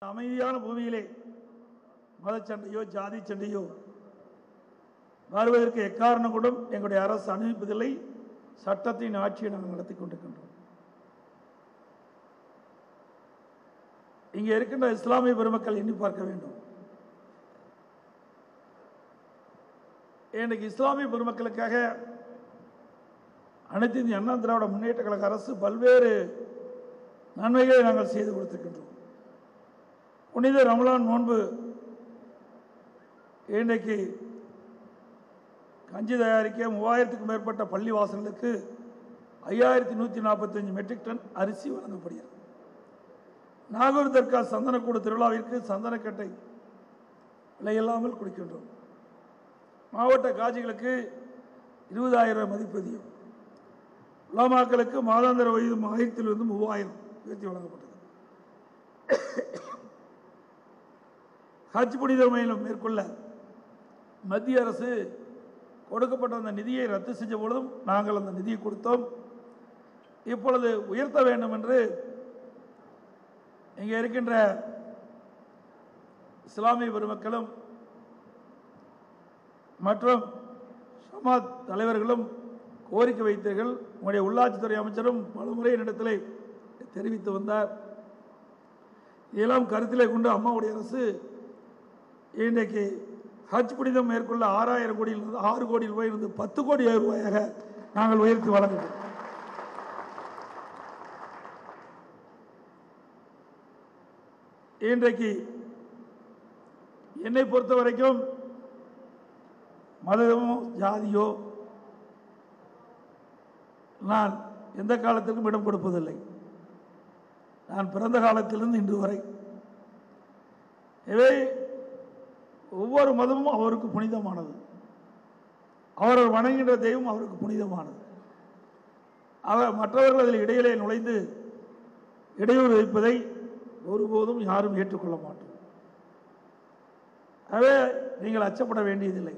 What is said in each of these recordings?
அமைதியான பூமியிலே மதச்சண்டையோ ஜாதி சண்டையோ வருவதற்கு எக்காரணம் கொண்டும் எங்களுடைய அரசு அனுமதிப்பதில்லை சட்டத்தின் ஆட்சியை நாங்கள் நடத்தி கொண்டிருக்கின்றோம் இங்கே இருக்கின்ற இஸ்லாமிய பெருமக்கள் எண்ணி பார்க்க வேண்டும் இன்றைக்கு இஸ்லாமிய பெருமக்களுக்காக அனைத்து இந்திய அண்ணா திராவிட முன்னேற்ற கழக அரசு பல்வேறு நன்மைகளை நாங்கள் செய்து கொடுத்திருக்கின்றோம் புனித ரமலான் நோன்பு இன்றைக்கு கஞ்சி தயாரிக்க மூவாயிரத்துக்கும் மேற்பட்ட பள்ளி வாசல்களுக்கு ஐயாயிரத்தி நூற்றி நாற்பத்தஞ்சு மெட்ரிக் டன் அரிசி வழங்கப்படுகிறது நாகூர் தர்கா சந்தனக்கூடு திருவிழாவிற்கு சந்தனக்கட்டை விலையில்லாமல் கொடுக்கின்றோம் மாவட்ட காட்சிகளுக்கு இருபதாயிரம் ரூபாய் மதிப்பதியும் உலமாக்களுக்கு மாதாந்திர வயது ஆயிரத்திலிருந்து மூவாயிரம் உயர்த்தி வழங்கப்பட்டது ஹஜ் புனித மையம் மேற்கொள்ள மத்திய அரசு கொடுக்கப்பட்ட அந்த நிதியை ரத்து செஞ்ச பொழுதும் நாங்கள் அந்த நிதியை கொடுத்தோம் இப்பொழுது உயர்த்த வேண்டும் என்று இங்கே இருக்கின்ற இஸ்லாமிய பெருமக்களும் மற்றும் சமாத் தலைவர்களும் கோரிக்கை வைத்தீர்கள் உங்களுடைய உள்ளாட்சித்துறை அமைச்சரும் பலமுறை என்னிடத்திலே தெரிவித்து வந்தார் இதெல்லாம் கருத்திலே கொண்டு அம்மாவுடைய அரசு இன்றைக்கு ஹஜ் புனிதம் மேற்கொள்ள ஆறாயிரம் கோடியிலிருந்து ஆறு கோடி ரூபாயிலிருந்து பத்து கோடி ரூபாயாக நாங்கள் உயர்த்தி வழங்குகிறோம் இன்றைக்கு என்னை பொறுத்த வரைக்கும் மதமோ ஜாதியோ நான் எந்த காலத்திற்கும் இடம் கொடுப்பதில்லை நான் பிறந்த காலத்திலிருந்து இன்று வரை இவை ஒவ்வொரு மதமும் அவருக்கு புனிதமானது அவர்கள் வணங்குகின்ற தெய்வம் அவருக்கு புனிதமானது அவர் மற்றவர்கள் அதில் இடையிலே நுழைந்து இடையூறு வைப்பதை ஒருபோதும் யாரும் ஏற்றுக்கொள்ள மாட்டோம் ஆகவே நீங்கள் அச்சப்பட வேண்டியதில்லை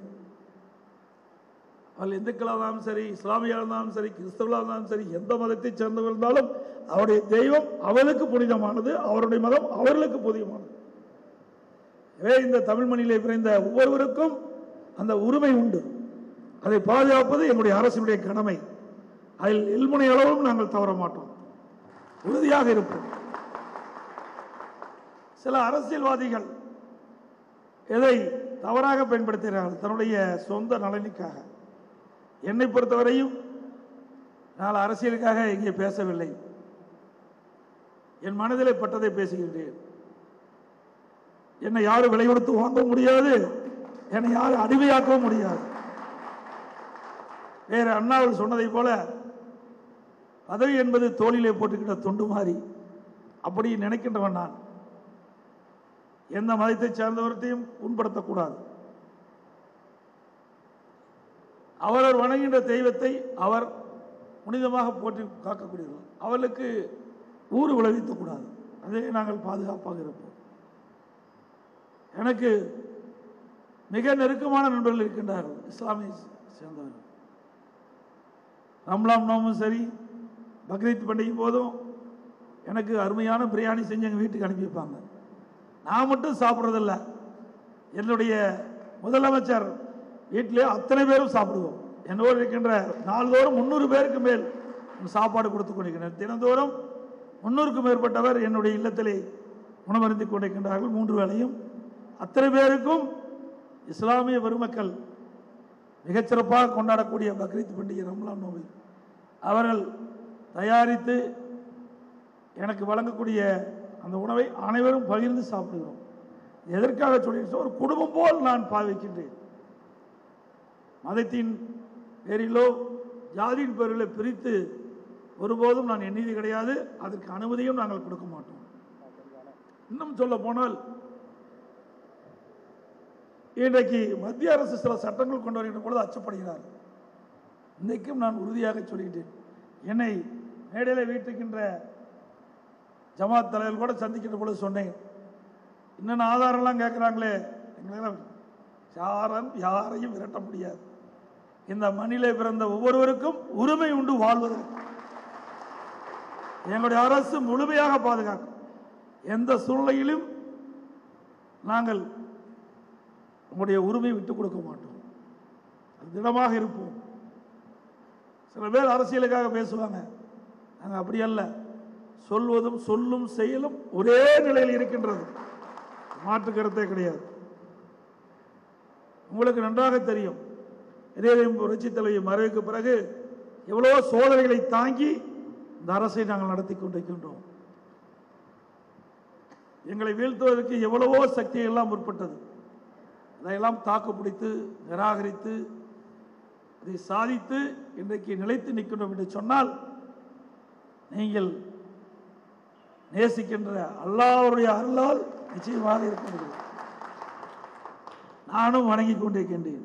அவள் இந்துக்களாக இருந்தாலும் சரி இஸ்லாமியாக இருந்தாலும் சரி கிறிஸ்தவர்களாக இருந்தாலும் சரி எந்த மதத்தை சேர்ந்தவர்கள் இருந்தாலும் அவருடைய தெய்வம் அவளுக்கு புனிதமானது அவருடைய மதம் அவர்களுக்கு புனிதமானது எனவே இந்த தமிழ் மண்ணிலே பிறந்த ஒவ்வொருவருக்கும் அந்த உரிமை உண்டு அதை பாதுகாப்பது எங்களுடைய அரசினுடைய கடமை அதில் எல்முனை அளவும் நாங்கள் தவற மாட்டோம் உறுதியாக இருப்போம் சில அரசியல்வாதிகள் எதை தவறாக பயன்படுத்துகிறார்கள் தன்னுடைய சொந்த நலனுக்காக என்னை பொறுத்தவரையும் நான் அரசியலுக்காக இங்கே பேசவில்லை என் மனதிலே பட்டதை பேசுகின்றேன் என்னை யாரும் விலை கொடுத்து வாங்க முடியாது என்னை யாரும் அடிமையாக்கவும் முடியாது வேற அண்ணாவில் சொன்னதை போல பதவி என்பது தோளிலே போட்டுக்கிட்ட தொண்டு மாதிரி அப்படி நினைக்கின்றவன் நான் எந்த மதத்தை சேர்ந்தவர்த்தையும் புண்படுத்தக்கூடாது அவரவர் வணங்குகின்ற தெய்வத்தை அவர் புனிதமாக போற்றி காக்கக்கூடியவர் அவர்களுக்கு ஊறு விளைவிக்கக்கூடாது அதை நாங்கள் பாதுகாப்பாக இருப்போம் எனக்கு மிக நெருக்கமான நண்பர்கள் இருக்கின்றார்கள் இஸ்லாமிய சேர்ந்தவர்கள் ரம்லாம் நோமும் சரி பக்ரீத் பண்டிகை போதும் எனக்கு அருமையான பிரியாணி செஞ்சு எங்கள் வீட்டுக்கு அனுப்பி வைப்பாங்க நான் மட்டும் சாப்பிட்றதில்ல என்னுடைய முதலமைச்சர் வீட்டிலே அத்தனை பேரும் சாப்பிடுவோம் என்னோடு இருக்கின்ற நாள்தோறும் முந்நூறு பேருக்கு மேல் சாப்பாடு கொடுத்து கொண்டிருக்கிறேன் தினந்தோறும் முன்னூறுக்கும் மேற்பட்டவர் என்னுடைய இல்லத்திலே உணவருந்தி கொண்டிருக்கின்றார்கள் மூன்று வேளையும் அத்தனை பேருக்கும் இஸ்லாமிய பெருமக்கள் மிகச்சிறப்பாக கொண்டாடக்கூடிய பக்ரீத் பண்டிகை ரம்லான் நோவை அவர்கள் தயாரித்து எனக்கு வழங்கக்கூடிய அந்த உணவை அனைவரும் பகிர்ந்து சாப்பிடுகிறோம் எதற்காக சொல்லிட்டு ஒரு குடும்பம் போல் நான் பாவிக்கின்றேன் மதத்தின் பேரிலோ ஜாதியின் பேரிலோ பிரித்து ஒருபோதும் நான் எண்ணியது கிடையாது அதற்கு அனுமதியும் நாங்கள் கொடுக்க மாட்டோம் இன்னும் சொல்ல போனால் இன்றைக்கு மத்திய அரசு சில சட்டங்கள் கொண்டு வருகின்ற பொழுது அச்சப்படுகிறார் இன்றைக்கும் நான் உறுதியாக சொல்லிட்டேன் என்னை மேடையில் வீட்டுக்கின்ற ஜமாத் தலைவர் கூட சந்திக்கின்ற பொழுது சொன்னேன் இன்னும் ஆதாரம்லாம் கேட்குறாங்களே எங்களால் யாரும் யாரையும் விரட்ட முடியாது இந்த மண்ணிலே பிறந்த ஒவ்வொருவருக்கும் உரிமை உண்டு வாழ்வதற்கு எங்களுடைய அரசு முழுமையாக பாதுகாக்கும் எந்த சூழ்நிலையிலும் நாங்கள் உங்களுடைய உரிமையை விட்டுக் கொடுக்க மாட்டோம் அது திடமாக இருப்போம் சில பேர் அரசியலுக்காக பேசுவாங்க நாங்கள் அப்படி அல்ல சொல்வதும் சொல்லும் செயலும் ஒரே நிலையில் இருக்கின்றது மாற்று கருத்தே கிடையாது உங்களுக்கு நன்றாக தெரியும் இதயம் புரட்சி தலைவர் மறைவுக்கு பிறகு எவ்வளவோ சோதனைகளை தாங்கி இந்த அரசை நாங்கள் நடத்தி கொண்டிருக்கின்றோம் எங்களை வீழ்த்துவதற்கு எவ்வளவோ சக்தி எல்லாம் முற்பட்டது அதையெல்லாம் தாக்கு பிடித்து நிராகரித்து அதை சாதித்து இன்றைக்கு நிலைத்து நிற்கின்றோம் என்று சொன்னால் நீங்கள் நேசிக்கின்ற அல்லாஹ்வுடைய அருளால் நிச்சயமாக இருக்கின்றது நானும் வணங்கிக் கொண்டிருக்கின்றேன்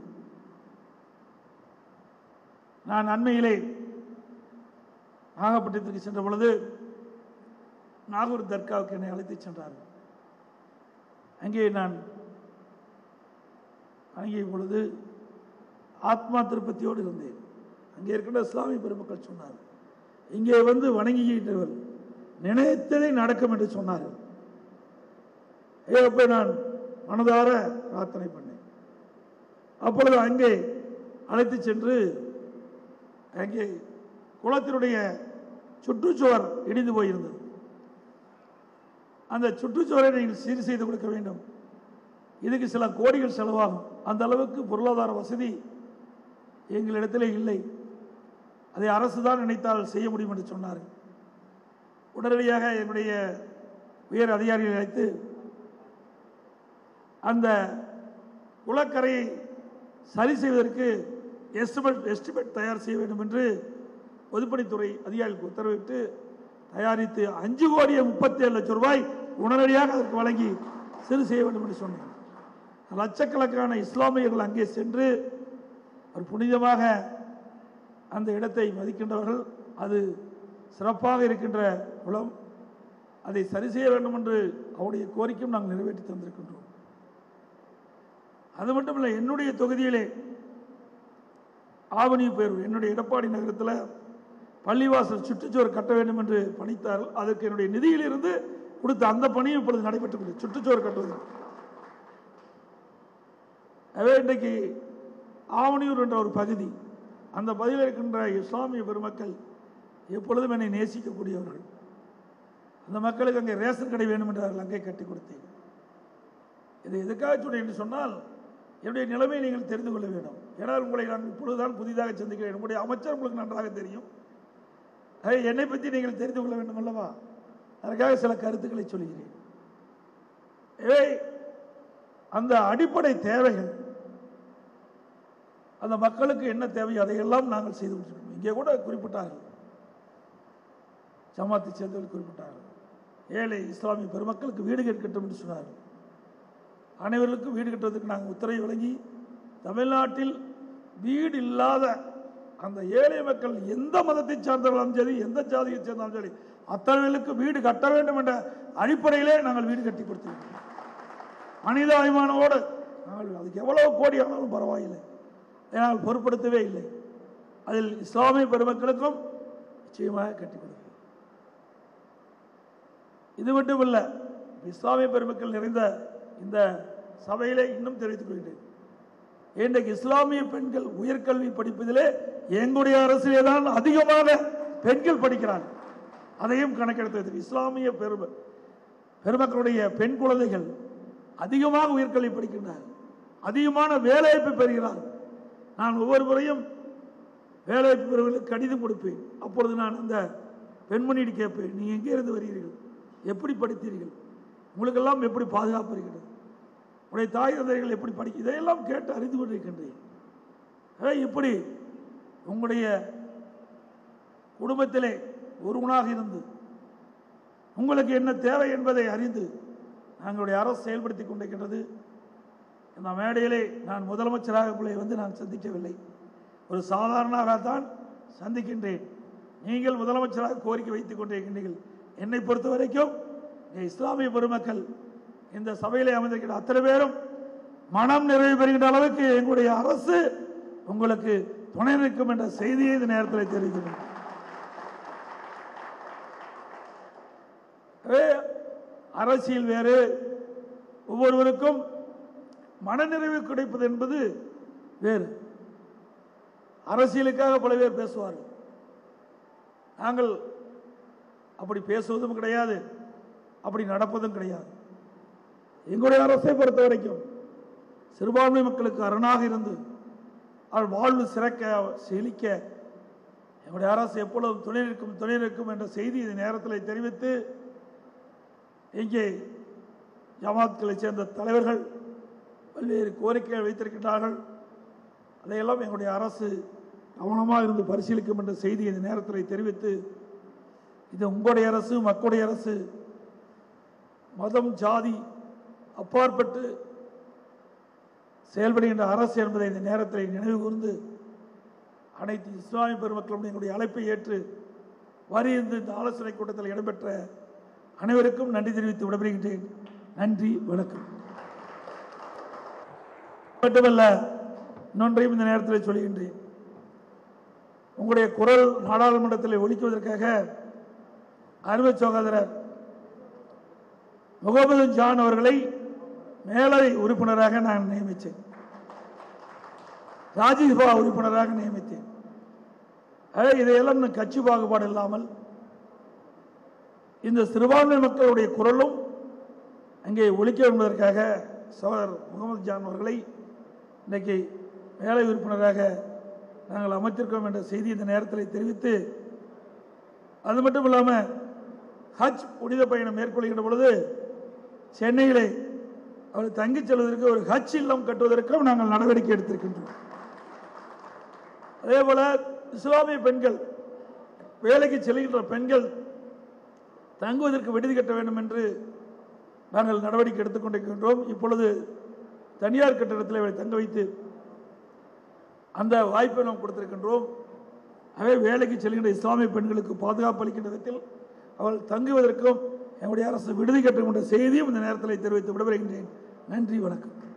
நான் அண்மையிலே நாகப்பட்டினத்துக்கு சென்ற பொழுது நாகூர் தர்காவுக்கு என்னை அழைத்துச் சென்றார்கள் அங்கே நான் வணங்கிய பொழுது ஆத்மா திருப்பதியோடு இருந்தேன் அங்கே இருக்கின்ற இஸ்லாமிய பெருமக்கள் சொன்னார்கள் இங்கே வந்து வணங்கிக்கிட்டவர் நினைத்ததை நடக்கும் என்று சொன்னார்கள் அப்ப நான் மனதார பிரார்த்தனை பண்ணேன் அப்பொழுது அங்கே அழைத்து சென்று அங்கே குளத்தினுடைய சுற்றுச்சுவர் இடிந்து போயிருந்தது அந்த சுற்றுச்சுவரை நீங்கள் சீர் செய்து கொடுக்க வேண்டும் இதுக்கு சில கோடிகள் செலவாகும் அந்த அளவுக்கு பொருளாதார வசதி எங்களிடத்தில் இல்லை அதை அரசு தான் நினைத்தால் செய்ய முடியும் என்று சொன்னார் உடனடியாக என்னுடைய உயர் அதிகாரிகளை அழைத்து அந்த குளக்கரையை சரி செய்வதற்கு எஸ்டிமேட் எஸ்டிமேட் தயார் செய்ய வேண்டும் என்று பொதுப்பணித்துறை அதிகாரிகளுக்கு உத்தரவிட்டு தயாரித்து அஞ்சு கோடியே முப்பத்தி ஏழு லட்சம் ரூபாய் உடனடியாக அதற்கு வழங்கி சிறு செய்ய வேண்டும் என்று சொன்னேன் லட்சக்கணக்கான இஸ்லாமியர்கள் அங்கே சென்று ஒரு புனிதமாக அந்த இடத்தை மதிக்கின்றவர்கள் அது சிறப்பாக இருக்கின்ற குளம் அதை சரி செய்ய வேண்டும் என்று அவருடைய கோரிக்கையும் நாங்கள் நிறைவேற்றி தந்திருக்கின்றோம் அது மட்டுமல்ல என்னுடைய தொகுதியிலே ஆவணி பேர் என்னுடைய எடப்பாடி நகரத்தில் பள்ளிவாசல் சுற்றுச்சுவர் கட்ட வேண்டும் என்று பணித்தார்கள் அதற்கு என்னுடைய நிதியிலிருந்து கொடுத்த அந்த பணியும் இப்பொழுது நடைபெற்று சுற்றுச்சுவர் கட்டுவது எனவே இன்றைக்கு ஆவணியூர் என்ற ஒரு பகுதி அந்த பகுதியில் இருக்கின்ற இஸ்லாமிய பெருமக்கள் எப்பொழுதும் என்னை நேசிக்கக்கூடியவர்கள் அந்த மக்களுக்கு அங்கே ரேஷன் கடை வேண்டும் என்று அவர்கள் அங்கே கட்டி கொடுத்தேன் இதை எதுக்காக சொன்னேன் என்று சொன்னால் என்னுடைய நிலைமையை நீங்கள் தெரிந்து கொள்ள வேண்டும் ஏன்னால் உங்களை நான் இப்பொழுதுதான் புதிதாக சந்திக்கிறேன் உங்களுடைய அமைச்சர் உங்களுக்கு நன்றாக தெரியும் ஆகவே என்னை பற்றி நீங்கள் தெரிந்து கொள்ள வேண்டும் அல்லவா அதற்காக சில கருத்துக்களை சொல்கிறேன் எனவே அந்த அடிப்படை தேவைகள் அந்த மக்களுக்கு என்ன தேவையோ அதையெல்லாம் நாங்கள் செய்து கொடுத்துருக்கோம் இங்கே கூட குறிப்பிட்டார்கள் ஜமாத்தை சேர்ந்தவர்கள் குறிப்பிட்டார்கள் ஏழை இஸ்லாமிய பெருமக்களுக்கு வீடு கேட்கட்டும் என்று சொன்னார்கள் அனைவருக்கும் வீடு கட்டுவதற்கு நாங்கள் உத்தரவு வழங்கி தமிழ்நாட்டில் வீடு இல்லாத அந்த ஏழை மக்கள் எந்த மதத்தை சார்ந்தவர்களும் சரி எந்த ஜாதியை சேர்ந்தாலும் சரி அத்தனைகளுக்கு வீடு கட்ட வேண்டும் என்ற அடிப்படையிலே நாங்கள் வீடு கட்டி கொடுத்திருக்கிறோம் மனிதாபிமானோடு நாங்கள் அதுக்கு எவ்வளவு கோடி ஆனாலும் பரவாயில்லை அதை நாங்கள் பொருட்படுத்தவே இல்லை அதில் இஸ்லாமிய பெருமக்களுக்கும் நிச்சயமாக கட்டி கொடுப்போம் இது மட்டுமல்ல இஸ்லாமிய பெருமக்கள் நிறைந்த இந்த சபையிலே இன்னும் தெரிவித்துக் கொள்கிறேன் இன்றைக்கு இஸ்லாமிய பெண்கள் உயர்கல்வி படிப்பதிலே எங்களுடைய அரசிலே தான் அதிகமாக பெண்கள் படிக்கிறார்கள் அதையும் கணக்கெடுத்தது இஸ்லாமிய பெரும பெருமக்களுடைய பெண் குழந்தைகள் அதிகமாக உயர்கல்வி படிக்கின்றார்கள் அதிகமான வேலைவாய்ப்பு பெறுகிறார்கள் நான் ஒவ்வொரு முறையும் வேலைவாய்ப்பு பெறுவதற்கு கடிதம் கொடுப்பேன் அப்பொழுது நான் அந்த பெண்மணியிடம் கேட்பேன் நீ எங்கே இருந்து வருகிறீர்கள் எப்படி படித்தீர்கள் உங்களுக்கெல்லாம் எப்படி பாதுகாப்பு இருக்கிறது உடைய தாய் தந்தைகள் எப்படி படிக்க இதையெல்லாம் கேட்டு அறிந்து கொண்டிருக்கின்றேன் எனவே இப்படி உங்களுடைய குடும்பத்திலே ஒருவனாக இருந்து உங்களுக்கு என்ன தேவை என்பதை அறிந்து நாங்களுடைய அரசு செயல்படுத்தி கொண்டிருக்கின்றது இந்த மேடையிலே நான் முதலமைச்சராக உங்களை வந்து நான் சந்திக்கவில்லை ஒரு சாதாரணாகத்தான் சந்திக்கின்றேன் நீங்கள் முதலமைச்சராக கோரிக்கை வைத்துக் கொண்டிருக்கின்றீர்கள் என்னை பொறுத்த வரைக்கும் இங்கே இஸ்லாமிய பெருமக்கள் இந்த சபையிலே அமர்ந்திருக்கிற அத்தனை பேரும் மனம் நிறைவு பெறுகின்ற அளவுக்கு எங்களுடைய அரசு உங்களுக்கு துணை நிற்கும் என்ற செய்தியை இந்த நேரத்தில் தெரிவிக்கிறேன் எனவே அரசியல் வேறு ஒவ்வொருவருக்கும் மனநிறைவு கிடைப்பது என்பது வேறு அரசியலுக்காக பல பேர் பேசுவார்கள் நாங்கள் அப்படி பேசுவதும் கிடையாது அப்படி நடப்பதும் கிடையாது எங்களுடைய அரசை பொறுத்த வரைக்கும் சிறுபான்மை மக்களுக்கு அரணாக இருந்து அவர் வாழ்வு சிறக்க செழிக்க எங்களுடைய அரசு எப்பொழுதும் துணை நிற்கும் துணை நிற்கும் என்ற செய்தி இந்த நேரத்தில் தெரிவித்து இங்கே ஜமாத்களை சேர்ந்த தலைவர்கள் பல்வேறு கோரிக்கைகள் வைத்திருக்கின்றார்கள் அதையெல்லாம் எங்களுடைய அரசு கவனமாக இருந்து பரிசீலிக்கும் என்ற செய்தி இந்த நேரத்தில் தெரிவித்து இது உங்களுடைய அரசு மக்களுடைய அரசு மதம் ஜாதி அப்பாற்பட்டு செயல்படுகின்ற அரசு என்பதை இந்த நேரத்தில் நினைவு கூர்ந்து அனைத்து இஸ்லாமிய பெருமக்களும் எங்களுடைய அழைப்பை ஏற்று வரியிருந்து இந்த ஆலோசனை கூட்டத்தில் இடம்பெற்ற அனைவருக்கும் நன்றி தெரிவித்து விடைபெறுகின்றேன் நன்றி வணக்கம் மட்டுமல்ல இன்னொன்றையும் இந்த நேரத்தில் சொல்கின்றேன் உங்களுடைய குரல் நாடாளுமன்றத்தில் ஒலிக்குவதற்காக அருமை சகோதரர் முகமது ஜான் அவர்களை மேலவை உறுப்பினராக நான் நியமித்தேன் ராஜ்யசபா உறுப்பினராக நியமித்தேன் ஆக இதையெல்லாம் இன்னும் கட்சி பாகுபாடு இல்லாமல் இந்த சிறுபான்மை மக்களுடைய குரலும் அங்கே ஒலிக்க என்பதற்காக சகோதரர் முகமது ஜான் அவர்களை இன்றைக்கு மேலை உறுப்பினராக நாங்கள் அமைத்திருக்கோம் என்ற செய்தி இந்த நேரத்தில் தெரிவித்து அது மட்டும் இல்லாமல் ஹஜ் புனித பயணம் மேற்கொள்கின்ற பொழுது சென்னையிலே அவர் தங்கிச் செல்வதற்கு ஒரு ஹஜ் இல்லம் கட்டுவதற்கும் நாங்கள் நடவடிக்கை எடுத்திருக்கின்றோம் அதே போல இஸ்லாமிய பெண்கள் வேலைக்கு செல்கின்ற பெண்கள் தங்குவதற்கு விடுதி கட்ட வேண்டும் என்று நாங்கள் நடவடிக்கை எடுத்துக்கொண்டிருக்கின்றோம் இப்பொழுது தனியார் கட்டிடத்தில் இவரை தங்க வைத்து அந்த வாய்ப்பை நாம் கொடுத்திருக்கின்றோம் அவை வேலைக்கு செல்கின்ற இஸ்லாமிய பெண்களுக்கு பாதுகாப்பு அளிக்கின்ற விதத்தில் அவள் தங்குவதற்கும் எங்களுடைய அரசு விடுதி கட்டும் என்ற செய்தியும் இந்த நேரத்தில் தெரிவித்து விடைபெறுகின்றேன் நன்றி வணக்கம்